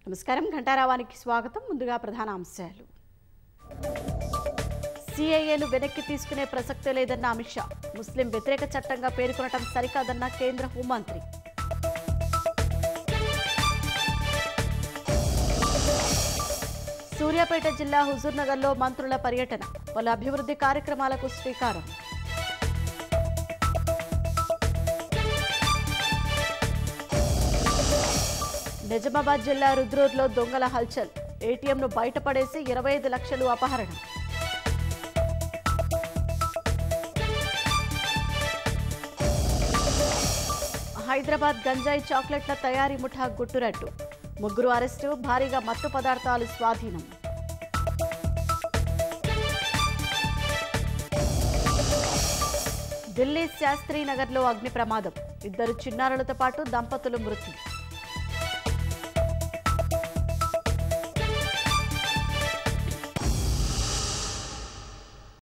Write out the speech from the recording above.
నమస్కారం ఘంటారావానికి స్వాగతం ముందుగా ప్రధాన అంశాలు సిఐఏను వెనక్కి తీసుకునే ప్రసక్తే లేదన్న అమిత్ షా ముస్లిం వ్యతిరేక చట్టంగా పేర్కొనటం సరికాదన్న కేంద్ర హోంమంత్రి సూర్యాపేట జిల్లా హుజూర్నగర్లో మంత్రుల పర్యటన పలు అభివృద్ధి కార్యక్రమాలకు శ్రీకారం నిజామాబాద్ జిల్లా రుద్రూర్లో దొంగల హల్చల్ ఏటీఎంను బయటపడేసి ఇరవై ఐదు లక్షలు అపహరణ హైదరాబాద్ గంజాయి చాక్లెట్ల తయారీ ముఠా గుట్టురట్టు ముగ్గురు అరెస్టు భారీగా మత్తు పదార్థాలు స్వాధీనం ఢిల్లీ శాస్త్రీనగర్లో అగ్ని ప్రమాదం ఇద్దరు చిన్నారులతో పాటు దంపతులు మృతి